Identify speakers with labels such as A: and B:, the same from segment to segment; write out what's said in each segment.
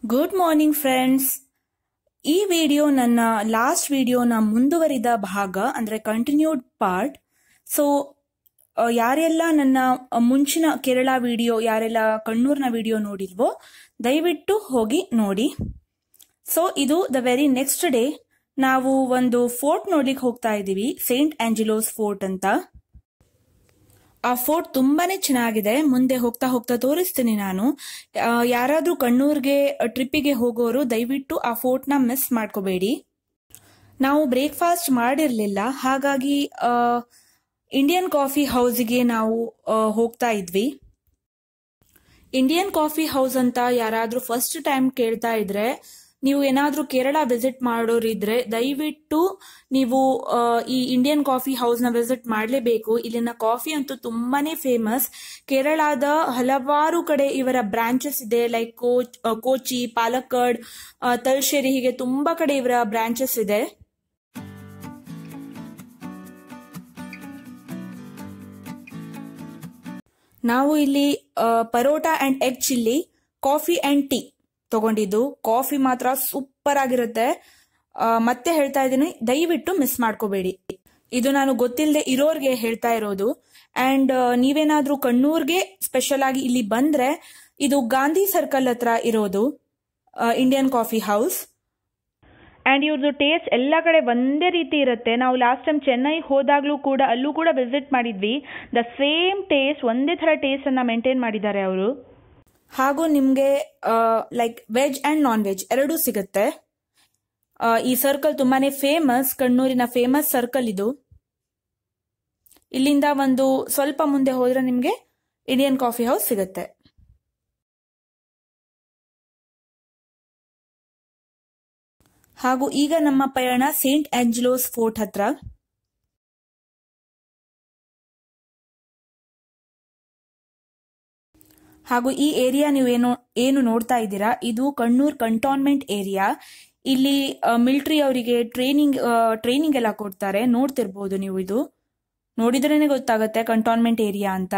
A: good morning friends ಈ video ನನ್ನ last ವಿಡಿಯೋನ ಮುಂದುವರಿದ ಭಾಗ ಅಂದರೆ ಕಂಟಿನ್ಯೂಡ್ ಪಾರ್ಟ್ ಸೊ ಯಾರೆಲ್ಲ ನನ್ನ ಮುಂಚಿನ ಕೇರಳ ವಿಡಿಯೋ ಯಾರೆಲ್ಲ ಕಣ್ಣೂರಿನ ವಿಡಿಯೋ ನೋಡಿಲ್ವೋ ದಯವಿಟ್ಟು ಹೋಗಿ ನೋಡಿ ಸೊ ಇದು ದ ವೆರಿ ನೆಕ್ಸ್ಟ್ ಡೇ ನಾವು ಒಂದು ಫೋರ್ಟ್ ನೋಡ್ಲಿಕ್ಕೆ ಹೋಗ್ತಾ ಇದ್ದೀವಿ ಸೇಂಟ್ ಆಂಜಿಲೋಸ್ ಫೋರ್ಟ್ ಅಂತ ಆ ಫೋರ್ಟ್ ತುಂಬಾನೇ ಚೆನ್ನಾಗಿದೆ ಮುಂದೆ ಹೋಗ್ತಾ ಹೋಗ್ತಾ ತೋರಿಸ್ತೀನಿ ನಾನು ಆ, ಯಾರಾದ್ರೂ ಕಣ್ಣೂರ್ಗೆ ಟ್ರಿಪ್ಪಿಗೆ ಹೋಗೋರು ದಯವಿಟ್ಟು ಆ ಫೋರ್ಟ್ನ ಮಿಸ್ ಮಾಡ್ಕೋಬೇಡಿ ನಾವು ಬ್ರೇಕ್ಫಾಸ್ಟ್ ಮಾಡಿರ್ಲಿಲ್ಲ ಹಾಗಾಗಿ ಆ, ಇಂಡಿಯನ್ ಕಾಫಿ ಹೌಸ್ಗೆ ನಾವು ಆ, ಹೋಗ್ತಾ ಇದ್ವಿ ಇಂಡಿಯನ್ ಕಾಫಿ ಹೌಸ್ ಅಂತ ಯಾರಾದ್ರೂ ಫಸ್ಟ್ ಟೈಮ್ ಕೇಳ್ತಾ ಇದ್ರೆ ನೀವು ಏನಾದ್ರೂ ಕೇರಳ ವಿಸಿಟ್ ಮಾಡೋರಿದ್ರೆ ದಯವಿಟ್ಟು ನೀವು ಆ, ಈ ಇಂಡಿಯನ್ ಕಾಫಿ ಹೌಸ್ ನ ವಿಸಿಟ್ ಮಾಡಲೇಬೇಕು ಇಲ್ಲಿನ ಕಾಫಿ ಅಂತೂ ತುಂಬಾನೇ ಫೇಮಸ್ ಕೇರಳದ ಹಲವಾರು ಕಡೆ ಇವರ ಬ್ರಾಂಚಸ್ ಇದೆ ಲೈಕ್ ಕೋಚ್ ಆ, ಕೋಚಿ ಪಾಲಕ್ಕಡ್ ಆ, ತಲಶೇರಿ ಹೀಗೆ ತುಂಬಾ ಕಡೆ ಇವರ ಬ್ರಾಂಚಸ್ ಇದೆ ನಾವು ಇಲ್ಲಿ ಆ, parotta and egg chilli coffee and tea ತಗೊಂಡಿದ್ದು ಕಾಫಿ ಮಾತ್ರ ಸೂಪರ್ ಆಗಿರುತ್ತೆ ಆ, ಮತ್ತೆ ಹೇಳ್ತಾ ಇದ್ದೀನಿ ದಯವಿಟ್ಟು ಮಿಸ್ ಮಾಡ್ಕೋಬೇಡಿ ಇದು ನಾನು ಗೊತ್ತಿಲ್ಲದೆ ಇರೋರ್ಗೆ ಹೇಳ್ತಾ ಇರೋದು ಅಂಡ್ ನೀವೇನಾದ್ರೂ ಕಣ್ಣೂರ್ಗೆ ಸ್ಪೆಷಲ್ ಆಗಿ ಇಲ್ಲಿ ಬಂದ್ರೆ ಇದು ಗಾಂಧಿ ಸರ್ಕಲ್ ಹತ್ರ ಇರೋದು ಇಂಡಿಯನ್ ಕಾಫಿ ಹೌಸ್
B: ಆ್ಯಂಡ್ ಇವ್ರದ್ದು ಟೇಸ್ಟ್ ಎಲ್ಲ ಕಡೆ ಒಂದೇ ರೀತಿ ಇರುತ್ತೆ ನಾವು ಲಾಸ್ಟ್ ಟೈಮ್ ಚೆನ್ನೈ ಹೋದಾಗಲೂ ಕೂಡ ಅಲ್ಲೂ ಕೂಡ ವಿಸಿಟ್ ಮಾಡಿದ್ವಿ ದ ಸೇಮ್ ಟೇಸ್ಟ್ ಒಂದೇ ಥರ ಟೇಸ್ಟನ್ನು ಮೇಂಟೈನ್ ಮಾಡಿದ್ದಾರೆ ಅವರು
A: ಹಾಗೂ ನಿಮಗೆ like veg and non veg ಎರಡೂ ಸಿಗುತ್ತೆ ಆ, ಈ ಸರ್ಕಲ್ ತುಂಬಾನೇ ಫೇಮಸ್ ಕಣ್ಣೂರಿನ ಫೇಮಸ್ ಸರ್ಕಲ್ ಇದು ಇಲ್ಲಿಂದ ಒಂದು ಸ್ವಲ್ಪ ಮುಂದೆ ಹೋದ್ರೆ ನಿಮಗೆ ಇಂಡಿಯನ್ ಕಾಫಿ ಹೌಸ್ ಸಿಗುತ್ತೆ ಹಾಗೂ ಈಗ ನಮ್ಮ ಪಯಣ ಸೇಂಟ್ ಆಂಜಲೋಸ್ ಫೋರ್ಟ್ ಹತ್ರ ಹಾಗೂ ಈ ಏರಿಯಾ ನೀವು ಏನು ಏನು ನೋಡ್ತಾ ಇದ್ದೀರಾ ಇದು ಕಣ್ಣೂರ್ ಕಂಟೋನ್ಮೆಂಟ್ ಏರಿಯಾ ಇಲ್ಲಿ ಮಿಲಿಟರಿ ಅವರಿಗೆ ಟ್ರೈನಿಂಗ್ ಟ್ರೈನಿಂಗ್ ಎಲ್ಲ ಕೊಡ್ತಾರೆ ನೋಡ್ತಿರ್ಬೋದು ನೀವು ಇದು ನೋಡಿದ್ರೇನೆ ಗೊತ್ತಾಗುತ್ತೆ ಕಂಟೋನ್ಮೆಂಟ್ ಏರಿಯಾ ಅಂತ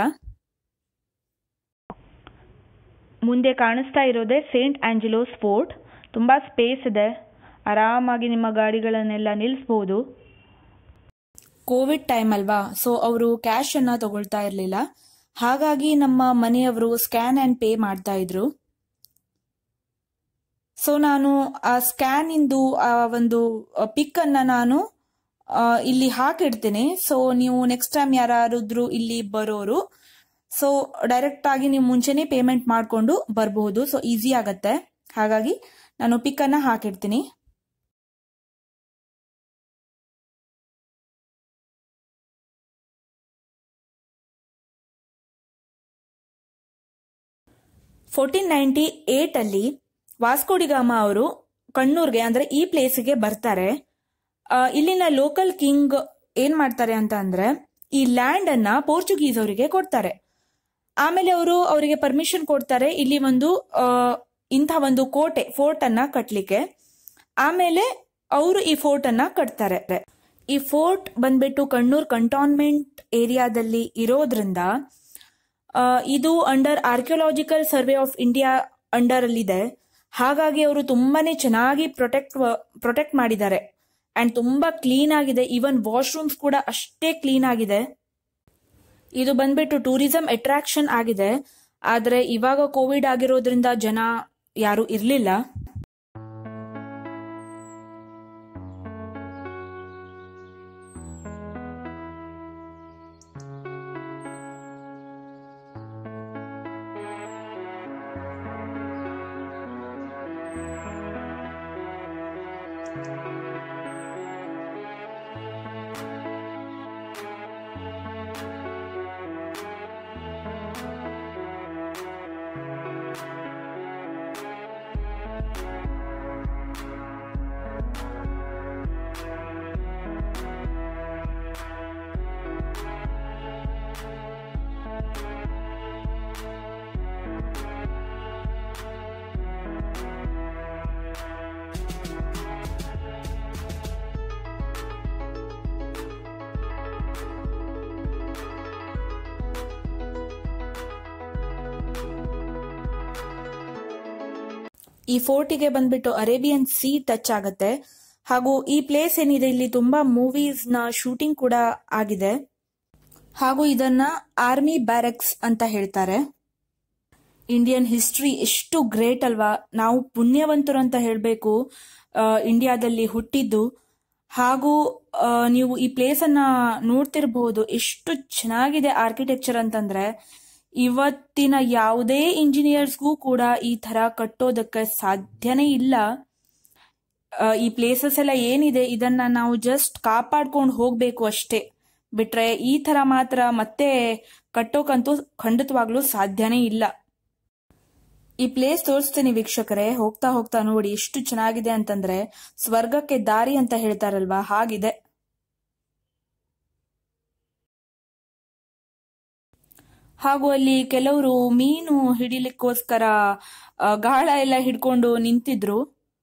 B: ಮುಂದೆ ಕಾಣಿಸ್ತಾ ಇರೋದೇ ಸೇಂಟ್ ಆಂಜಲೋಸ್ ಫೋರ್ಟ್ ತುಂಬ ಸ್ಪೇಸ್ ಇದೆ ಆರಾಮಾಗಿ ನಿಮ್ಮ ಗಾಡಿಗಳನ್ನೆಲ್ಲ ನಿಲ್ಲಿಸ್ಬೋದು
A: ಕೋವಿಡ್ ಟೈಮ್ ಅಲ್ವಾ ಸೊ ಅವರು ಕ್ಯಾಶ್ ಅನ್ನ ತಗೊಳ್ತಾ ಇರಲಿಲ್ಲ ಹಾಗಾಗಿ ನಮ್ಮ ಮನೆಯವರು ಸ್ಕ್ಯಾನ್ ಅಂಡ್ ಪೇ ಮಾಡ್ತಾ ಇದ್ರು ಸೊ ನಾನು ಆ ಸ್ಕ್ಯಾನ್ ಇಂದು ಆ ಒಂದು ಪಿಕ್ ಅನ್ನ ನಾನು ಆ, ಇಲ್ಲಿ ಹಾಕಿಡ್ತೀನಿ ಸೊ ನೀವು ನೆಕ್ಸ್ಟ್ ಟೈಮ್ ಯಾರಾದ್ರೂ ಇಲ್ಲಿ ಬರೋರು ಸೊ ಡೈರೆಕ್ಟ್ ಆಗಿ ನೀವು ಮುಂಚೆನೆ ಪೇಮೆಂಟ್ ಮಾಡಿಕೊಂಡು ಬರಬಹುದು ಸೊ ಈಸಿ ಆಗತ್ತೆ ಹಾಗಾಗಿ ನಾನು ಪಿಕ್ ಅನ್ನ ಹಾಕಿಡ್ತೀನಿ ಫೋರ್ಟೀನ್ ನೈಂಟಿ ಏಟ್ ಅಲ್ಲಿ ವಾಸ್ಕೋಡಿಗಾಮ ಅವರು ಕಣ್ಣೂರ್ಗೆ ಅಂದ್ರೆ ಈ ಪ್ಲೇಸ್ಗೆ ಬರ್ತಾರೆ ಆ, ಇಲ್ಲಿನ ಲೋಕಲ್ ಕಿಂಗ್ ಏನ್ ಮಾಡ್ತಾರೆ ಅಂತ ಅಂದ್ರೆ ಈ ಲ್ಯಾಂಡ್ ಅನ್ನ ಪೋರ್ಚುಗೀಸ್ ಅವರಿಗೆ ಕೊಡ್ತಾರೆ ಆಮೇಲೆ ಅವರು ಅವರಿಗೆ ಪರ್ಮಿಷನ್ ಕೊಡ್ತಾರೆ ಇಲ್ಲಿ ಒಂದು ಆ, ಇಂಥ ಒಂದು ಕೋಟೆ ಫೋರ್ಟ್ ಅನ್ನ ಕಟ್ಲಿಕ್ಕೆ ಆಮೇಲೆ ಅವರು ಈ ಫೋರ್ಟ್ ಅನ್ನ ಕಟ್ತಾರೆ ಈ ಫೋರ್ಟ್ ಬಂದ್ಬಿಟ್ಟು ಕಣ್ಣೂರ್ ಕಂಟೋನ್ಮೆಂಟ್ ಏರಿಯಾದಲ್ಲಿ ಇರೋದ್ರಿಂದ ಆ, ಇದು under archaeological survey of India under ಅಲ್ಲಿದೆ ಹಾಗಾಗಿ ಅವರು ತುಂಬಾನೇ ಚೆನ್ನಾಗಿ ಪ್ರೊಟೆಕ್ಟ್ ಪ್ರೊಟೆಕ್ಟ್ ಮಾಡಿದ್ದಾರೆ ಅಂಡ್ ತುಂಬಾ ಕ್ಲೀನ್ ಆಗಿದೆ ಈವನ್ ವಾಶ್ರೂಮ್ಸ್ ಕೂಡ ಅಷ್ಟೇ ಕ್ಲೀನ್ ಆಗಿದೆ ಇದು ಬಂದ್ಬಿಟ್ಟು ಟೂರಿಸಂ ಅಟ್ರಾಕ್ಷನ್ ಆಗಿದೆ ಆದ್ರೆ ಇವಾಗ ಕೋವಿಡ್ ಆಗಿರೋದ್ರಿಂದ ಜನ ಯಾರು ಇರ್ಲಿಲ್ಲ ಈ ಫೋರ್ಟಿಗೆ ಬಂದ್ಬಿಟ್ಟು ಅರೇಬಿಯನ್ ಸಿ ಟಚ್ ಆಗುತ್ತೆ ಹಾಗೂ ಈ ಪ್ಲೇಸ್ ಏನಿದೆ ಇಲ್ಲಿ ತುಂಬಾ ಮೂವೀಸ್ ನ ಶೂಟಿಂಗ್ ಕೂಡ ಆಗಿದೆ ಹಾಗೂ ಇದನ್ನ ಆರ್ಮಿ ಬ್ಯಾರಕ್ಸ್ ಅಂತ ಹೇಳ್ತಾರೆ ಇಂಡಿಯನ್ ಹಿಸ್ಟ್ರಿ ಎಷ್ಟು ಗ್ರೇಟ್ ಅಲ್ವಾ ನಾವು ಪುಣ್ಯವಂತರು ಅಂತ ಹೇಳಬೇಕು ಇಂಡಿಯಾದಲ್ಲಿ ಹುಟ್ಟಿದ್ದು ಹಾಗೂ ಆ, ನೀವು ಈ ಪ್ಲೇಸ್ ಅನ್ನ ನೋಡ್ತಿರ್ಬಹುದು ಎಷ್ಟು ಚೆನ್ನಾಗಿದೆ ಆರ್ಕಿಟೆಕ್ಚರ್ ಅಂತಂದ್ರೆ ಇವತ್ತಿನ ಯಾವುದೇ ಇಂಜಿನಿಯರ್ಸ್ಗೂ ಕೂಡ ಈ ತರ ಕಟ್ಟೋದಕ್ಕೆ ಸಾಧ್ಯನೇ ಇಲ್ಲ ಆ, ಈ ಪ್ಲೇಸಸ್ ಎಲ್ಲ ಏನಿದೆ ಇದನ್ನ ನಾವು ಜಸ್ಟ್ ಕಾಪಾಡ್ಕೊಂಡು ಹೋಗ್ಬೇಕು ಅಷ್ಟೇ ಬಿಟ್ರೆ ಈ ತರ ಮಾತ್ರ ಮತ್ತೆ ಕಟ್ಟೋಕಂತೂ ಖಂಡಿತವಾಗ್ಲೂ ಸಾಧ್ಯನೇ ಇಲ್ಲ ಈ ಪ್ಲೇಸ್ ತೋರಿಸ್ತೀನಿ ವೀಕ್ಷಕರೇ ಹೋಗ್ತಾ ಹೋಗ್ತಾ ನೋಡಿ ಎಷ್ಟು ಚೆನ್ನಾಗಿದೆ ಅಂತಂದ್ರೆ ಸ್ವರ್ಗಕ್ಕೆ ದಾರಿ ಅಂತ ಹೇಳ್ತಾರಲ್ವಾ ಹಾಗಿದೆ ಹಾಗೂ ಅಲ್ಲಿ ಕೆಲವರು ಮೀನು ಹಿಡಿಲಿಕ್ಕೋಸ್ಕರ ಆ, ಗಾಳ ಎಲ್ಲ ಹಿಡ್ಕೊಂಡು ನಿಂತಿದ್ರು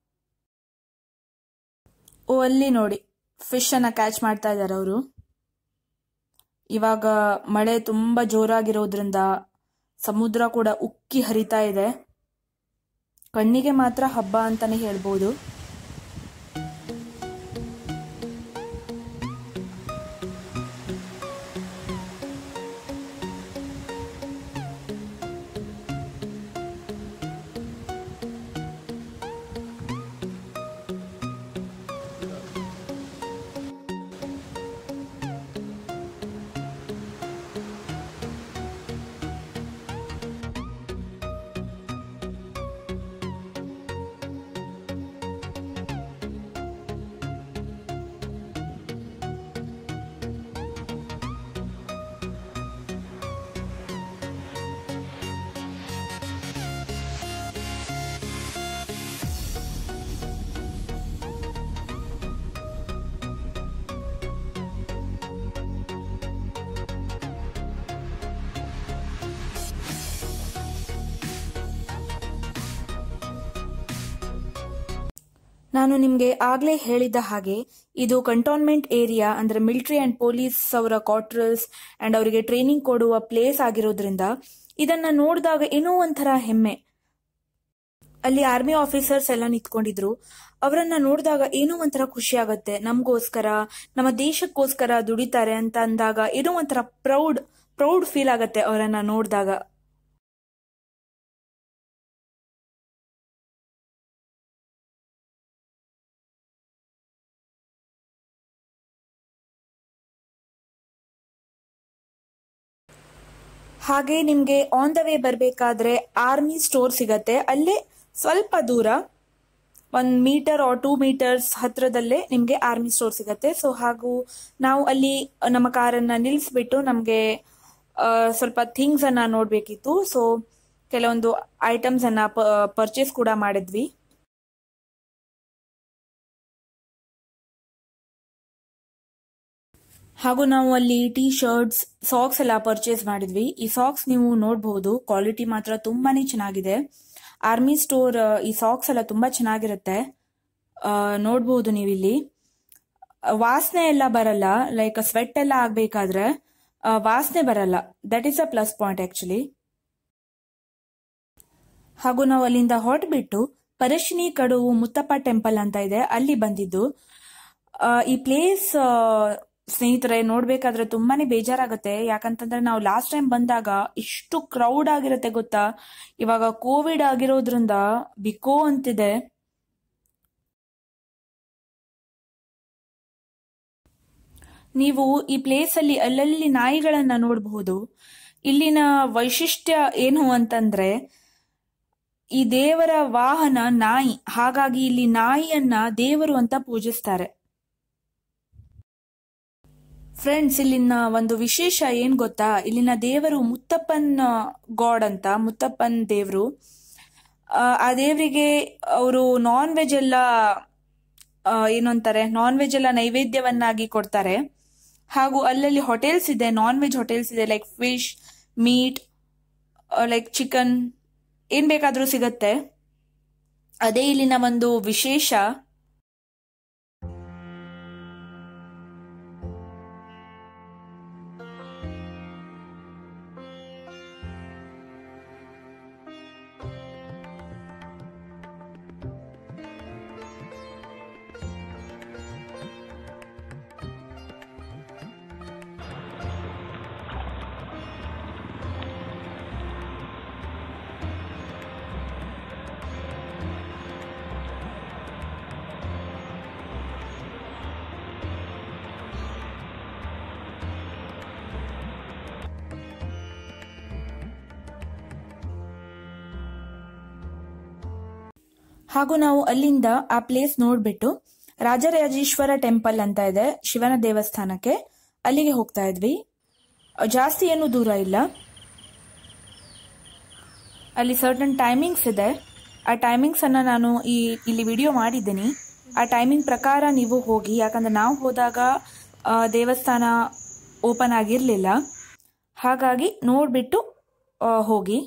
A: ಓ ಅಲ್ಲಿ ನೋಡಿ ಫಿಶ್ ಅನ್ನ ಕ್ಯಾಚ್ ಮಾಡ್ತಾ ಇದ್ದಾರೆ ಅವರು ಇವಾಗ ಮಳೆ ತುಂಬಾ ಜೋರಾಗಿರೋದ್ರಿಂದ ಸಮುದ್ರ ಕೂಡ ಉಕ್ಕಿ ಹರಿತಾ ಇದೆ ಕಣ್ಣಿಗೆ ಮಾತ್ರ ಹಬ್ಬ ಅಂತಾನೆ ಹೇಳ್ಬೋದು ನಾನು ನಿಮಗೆ ಆಗ್ಲೇ ಹೇಳಿದ ಹಾಗೆ ಇದು ಕಂಟೋನ್ಮೆಂಟ್ ಏರಿಯಾ ಅಂದ್ರೆ ಮಿಲಿಟರಿ ಅಂಡ್ ಪೊಲೀಸ್ ಅವರ ಕ್ವಾರ್ಟರ್ಸ್ ಅಂಡ್ ಅವರಿಗೆ ಟ್ರೈನಿಂಗ್ ಕೊಡುವ ಪ್ಲೇಸ್ ಆಗಿರೋದ್ರಿಂದ ಇದನ್ನ ನೋಡಿದಾಗ ಏನೋ ಒಂಥರ ಹೆಮ್ಮೆ ಅಲ್ಲಿ ಆರ್ಮಿ ಆಫೀಸರ್ಸ್ ಎಲ್ಲ ನಿಂತ್ಕೊಂಡಿದ್ರು ಅವರನ್ನ ನೋಡಿದಾಗ ಏನೋ ಒಂಥರ ಖುಷಿ ಆಗತ್ತೆ ನಮಗೋಸ್ಕರ ನಮ್ಮ ದೇಶಕ್ಕೋಸ್ಕರ ದುಡಿತಾರೆ ಅಂತ ಅಂದಾಗ ಏನೋ ಒಂಥರ ಪ್ರೌಡ್ ಪ್ರೌಡ್ ಫೀಲ್ ಆಗತ್ತೆ ಅವರನ್ನ ನೋಡಿದಾಗ ಹಾಗೆ ನಿಮ್ಗೆ ಆನ್ ದ ವೇ ಬರಬೇಕಾದ್ರೆ ಆರ್ಮಿ ಸ್ಟೋರ್ ಸಿಗತ್ತೆ ಅಲ್ಲೇ ಸ್ವಲ್ಪ ದೂರ ಒಂದ್ ಮೀಟರ್ ಆರ್ ಟೂ ಮೀಟರ್ಸ್ ಹತ್ರದಲ್ಲೇ ನಿಮ್ಗೆ ಆರ್ಮಿ ಸ್ಟೋರ್ ಸಿಗತ್ತೆ ಸೊ ಹಾಗೂ ನಾವು ಅಲ್ಲಿ ನಮ್ಮ ಕಾರನ್ನ ನಿಲ್ಲಿಸ್ಬಿಟ್ಟು ನಮ್ಗೆ ಆ, ಸ್ವಲ್ಪ ಥಿಂಗ್ಸ್ ಅನ್ನ ನೋಡ್ಬೇಕಿತ್ತು ಸೊ ಕೆಲವೊಂದು ಐಟಮ್ಸ್ ಅನ್ನ ಪರ್ಚೇಸ್ ಕೂಡ ಮಾಡಿದ್ವಿ ಹಾಗೂ ನಾವು ಅಲ್ಲಿ ಟೀ ಶರ್ಟ್ಸ್ ಸಾಕ್ಸ್ ಎಲ್ಲ ಪರ್ಚೇಸ್ ಮಾಡಿದ್ವಿ ಈ ಸಾಕ್ಸ್ ನೀವು ನೋಡಬಹುದು ಕ್ವಾಲಿಟಿ ಮಾತ್ರ ತುಂಬಾನೇ ಚೆನ್ನಾಗಿದೆ ಆರ್ಮಿ ಸ್ಟೋರ್ ಈ ಸಾಕ್ಸ್ ಎಲ್ಲ ತುಂಬಾ ಚೆನ್ನಾಗಿರುತ್ತೆ ಆ, ನೋಡ್ಬೋದು ನೀವಿಲ್ಲಿ ವಾಸನೆ ಎಲ್ಲ ಬರಲ್ಲ ಲೈಕ್ ಸ್ವೆಟ್ ಎಲ್ಲ ಆಗ್ಬೇಕಾದ್ರೆ ಆ, ವಾಸನೆ ಬರಲ್ಲ that is a plus point actually ಹಾಗೂ ನಾವು ಅಲ್ಲಿಂದ ಹೊರಟ್ಬಿಟ್ಟು ಪರಶಿನಿ ಕಡುವು ಮುತ್ತಪ್ಪ ಟೆಂಪಲ್ ಅಂತ ಇದೆ ಅಲ್ಲಿ ಬಂದಿದ್ದು ಆ, ಈ ಪ್ಲೇಸ್ ಸ್ನೇಹಿತರೆ ನೋಡ್ಬೇಕಾದ್ರೆ ತುಂಬಾನೇ ಬೇಜಾರಾಗತ್ತೆ ಯಾಕಂತಂದ್ರೆ ನಾವು ಲಾಸ್ಟ್ ಟೈಮ್ ಬಂದಾಗ ಇಷ್ಟು ಕ್ರೌಡ್ ಆಗಿರತ್ತೆ ಗೊತ್ತಾ ಇವಾಗ ಕೋವಿಡ್ ಆಗಿರೋದ್ರಿಂದ ಬಿಕೋ ಅಂತಿದೆ ನೀವು ಈ ಪ್ಲೇಸ್ ಅಲ್ಲಿ ಅಲ್ಲಲ್ಲಿ ನಾಯಿಗಳನ್ನ ನೋಡಬಹುದು ಇಲ್ಲಿನ ವೈಶಿಷ್ಟ್ಯ ಏನು ಅಂತಂದ್ರೆ ಈ ದೇವರ ವಾಹನ ನಾಯಿ ಹಾಗಾಗಿ ಇಲ್ಲಿ ನಾಯಿಯನ್ನ ದೇವರು ಅಂತ ಪೂಜಿಸ್ತಾರೆ ಫ್ರೆಂಡ್ಸ್ ಇಲ್ಲಿನ ಒಂದು ವಿಶೇಷ ಏನ್ ಗೊತ್ತಾ ಇಲ್ಲಿನ ದೇವರು ಮುತ್ತಪ್ಪನ್ ಗಾಡ್ ಅಂತ ಮುತ್ತಪ್ಪನ್ ದೇವರು ಆ ದೇವರಿಗೆ ಅವರು ನಾನ್ ವೆಜ್ ಎಲ್ಲ ಆ, ಏನು ಅಂತಾರೆ ನಾನ್ ವೆಜ್ ಎಲ್ಲ ನೈವೇದ್ಯವನ್ನಾಗಿ ಕೊಡ್ತಾರೆ ಹಾಗೂ ಅಲ್ಲಲ್ಲಿ ಹೋಟೆಲ್ಸ್ ಇದೆ ನಾನ್ ವೆಜ್ ಹೋಟೆಲ್ಸ್ ಇದೆ like fish meat like chicken ಏನ್ ಬೇಕಾದ್ರೂ ಸಿಗತ್ತೆ ಅದೇ ಇಲ್ಲಿನ ಒಂದು ವಿಶೇಷ ಹಾಗೂ ನಾವು ಅಲ್ಲಿಂದ ಆ ಪ್ಲೇಸ್ ನೋಡ್ಬಿಟ್ಟು ರಾಜರಾಜೇಶ್ವರ ಟೆಂಪಲ್ ಅಂತ ಇದೆ ಶಿವನ ದೇವಸ್ಥಾನಕ್ಕೆ ಅಲ್ಲಿಗೆ ಹೋಗ್ತಾ ಇದ್ವಿ ಜಾಸ್ತಿ ಏನು ದೂರ ಇಲ್ಲ ಅಲ್ಲಿ ಸರ್ಟನ್ ಟೈಮಿಂಗ್ಸ್ ಇದೆ ಆ ಟೈಮಿಂಗ್ಸ್ ಅನ್ನ ನಾನು ಈ ಇಲ್ಲಿ ವಿಡಿಯೋ ಮಾಡಿದ್ದೀನಿ ಆ ಟೈಮಿಂಗ್ ಪ್ರಕಾರ ನೀವು ಹೋಗಿ ಯಾಕಂದ್ರೆ ನಾವು ಹೋದಾಗ ಆ, ದೇವಸ್ಥಾನ ಓಪನ್ ಆಗಿರಲಿಲ್ಲ ಹಾಗಾಗಿ ನೋಡಿಬಿಟ್ಟು ಹೋಗಿ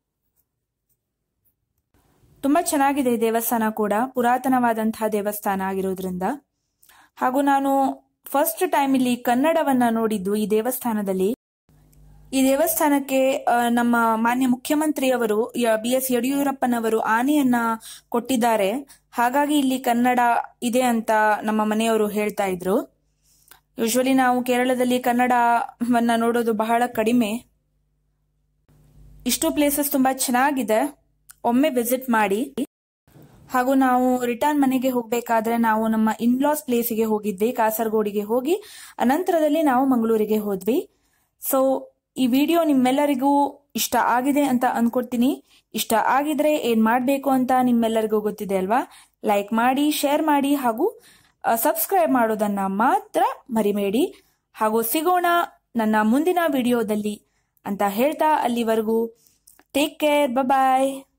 A: ತುಂಬ ಚೆನ್ನಾಗಿದೆ ಈ ದೇವಸ್ಥಾನ ಕೂಡ ಪುರಾತನವಾದಂತಹ ದೇವಸ್ಥಾನ ಆಗಿರೋದ್ರಿಂದ ಹಾಗೂ ನಾನು ಫಸ್ಟ್ ಟೈಮ್ ಇಲ್ಲಿ ಕನ್ನಡವನ್ನ ನೋಡಿದ್ದು ಈ ದೇವಸ್ಥಾನದಲ್ಲಿ ಈ ದೇವಸ್ಥಾನಕ್ಕೆ ಆ, ನಮ್ಮ ಮಾನ್ಯ ಮುಖ್ಯಮಂತ್ರಿಯವರು ಬಿ ಎಸ್ ಯಡಿಯೂರಪ್ಪನವರು ಆನೆಯನ್ನ ಕೊಟ್ಟಿದ್ದಾರೆ ಹಾಗಾಗಿ ಇಲ್ಲಿ ಕನ್ನಡ ಇದೆ ಅಂತ ನಮ್ಮ ಮನೆಯವರು ಹೇಳ್ತಾ ಇದ್ರು ಯೂಶ್ವಲಿ ನಾವು ಕೇರಳದಲ್ಲಿ ಕನ್ನಡವನ್ನ ನೋಡೋದು ಬಹಳ ಕಡಿಮೆ ಇಷ್ಟು ಪ್ಲೇಸಸ್ ತುಂಬಾ ಚೆನ್ನಾಗಿದೆ ಒಮ್ಮೆ ವಿಸಿಟ್ ಮಾಡಿ ಹಾಗೂ ನಾವು ರಿಟರ್ನ್ ಮನೆಗೆ ಹೋಗ್ಬೇಕಾದ್ರೆ ನಾವು ನಮ್ಮ ಇನ್ಲಾಸ್ ಪ್ಲೇಸಿಗೆ ಹೋಗಿದ್ವಿ ಕಾಸರಗೋಡಿಗೆ ಹೋಗಿ ಅನಂತರದಲ್ಲಿ ನಾವು ಮಂಗಳೂರಿಗೆ ಹೋದ್ವಿ ಸೊ ಈ ವಿಡಿಯೋ ನಿಮ್ಮೆಲ್ಲರಿಗೂ ಇಷ್ಟ ಆಗಿದೆ ಅಂತ ಅನ್ಕೊಡ್ತೀನಿ ಇಷ್ಟ ಆಗಿದ್ರೆ ಏನ್ ಮಾಡ್ಬೇಕು ಅಂತ ನಿಮ್ಮೆಲ್ಲರಿಗೂ ಗೊತ್ತಿದೆ ಅಲ್ವಾ ಲೈಕ್ ಮಾಡಿ ಶೇರ್ ಮಾಡಿ ಹಾಗೂ ಸಬ್ಸ್ಕ್ರೈಬ್ ಮಾಡೋದನ್ನ ಮಾತ್ರ ಮರಿಬೇಡಿ ಹಾಗೂ ಸಿಗೋಣ ನನ್ನ ಮುಂದಿನ ವಿಡಿಯೋದಲ್ಲಿ ಅಂತ ಹೇಳ್ತಾ ಅಲ್ಲಿವರೆಗೂ ಟೇಕ್ ಕೇರ್ ಬಾಯ್